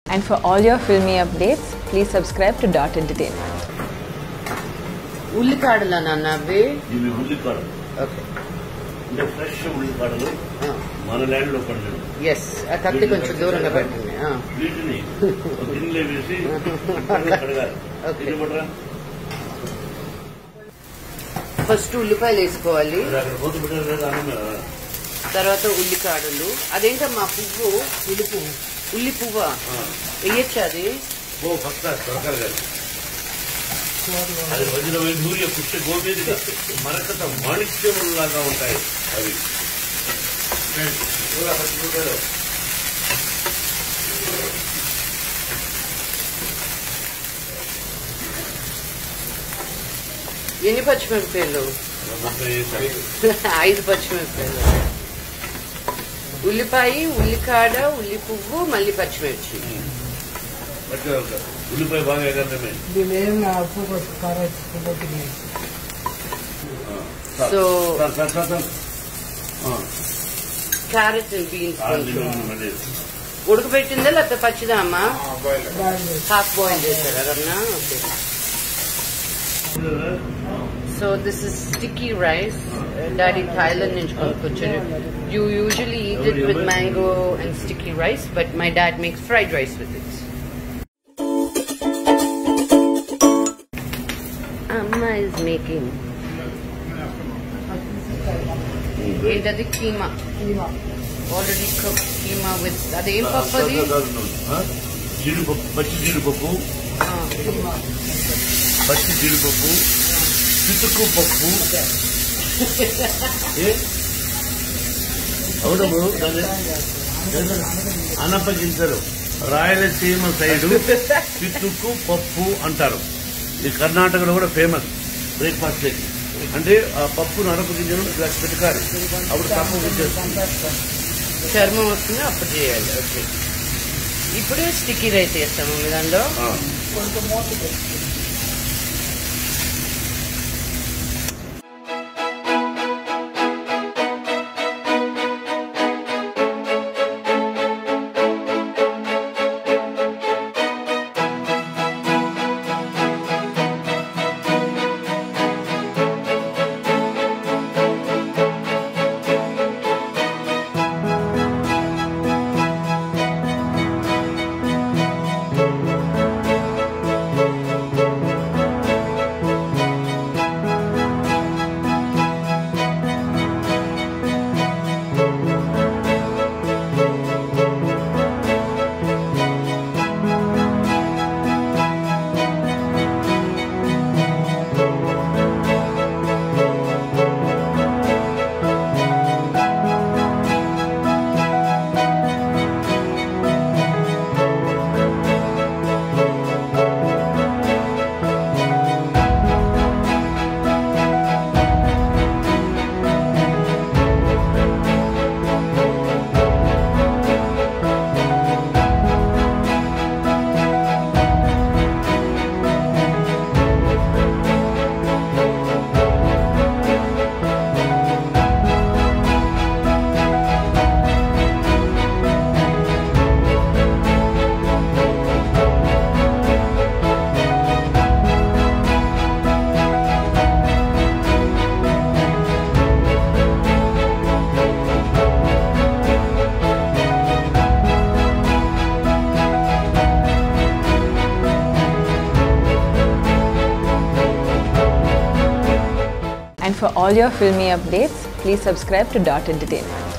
And for all your filmy updates, please subscribe to Dot Entertainment. ఉల్లికాడలా నాన్న అవి ఇవి ఉల్లికాడలు okay అంటే ఫ్రెష్ ఉల్లికాడలు మన ల్యాండ్ లో పండిన ఎస్ ఆ కత్తి కొంచెం దూరంగా పెట్టండి ఆ. వీటిని ఒక గిన్నెలో వేసి శుభ్రంగా కడగాలి ఓకే. ఇది పడరా? ఫస్ట్ ఉల్లిపాయలు వేసుకోవాలి అది అక్కడ పోతు పెట్టారు కదా అన్నం మీద. తర్వాత ఉల్లికాడలు అదేంటమ్మా పువ్వు ఉల్లి పువ్వు ఉల్లి పువ్వా వేయచ్చా అది ఓ పక్క దొరకాలి కదా అది వజ్రమైన సూర్య పుష్ట గోమేదిగా మరకత మాణిక్యములాగా ఉంటాయి అవి చూడ పచ్చి రూపాయలు ఎన్ని పచ్చిమిరపకాయలు ముప్పై వేసాయి. ఐదు పచ్చిమిరపకాయలు ఉల్లిపాయ ఉల్లికాడ ఉల్లి పువ్వు మళ్ళీ పచ్చిమిర్చి పచ్చి ఒక ఉల్లిపాయ బాగా ఎగరమే so sir sir sir sir ఆ, క్యారెట్ అండ్ బీన్స్ ఆ, కొంచెం దీన్ని మళ్ళీ. ఉడకబెట్టిందా లేకపోతే పచ్చిదా అమ్మా హాఫ్ బాయిల్ చేశారా రన్నా okay so this is sticky rice daddy Thailand నుంచి కొనుక్కొచ్చారు you usually eat it with mango and sticky rice but my dad makes fried rice with it Amma is making ఏంటది keema already cook keema with అదేం పప్పు అది ఆ? జీడిపప్పు పచ్చి జీడిపప్పు ఆ, పచ్చి జీడిపప్పు పితుకు పప్పు ఏ? అవునము దాన్ని అనపగించరు రాయలసీమ సైడు పితుకు పప్పు అంటారు ఈ కర్ణాటకలో కూడా ఫేమస్ బ్రేక్ఫాస్ట్ అంటే ఆ పప్పును అనపగించడం ఇలా పెట్టుకారు అప్పుడు తప్పు వచ్చేస్తుంది చర్మం వస్తుంది అప్పుడు చేయాలి ఓకే ఇప్పుడు స్టిక్కీ రైస్ చేస్తాము మీ దానిలో ఆ. And for all your filmy updates, please subscribe to Dot Entertainment.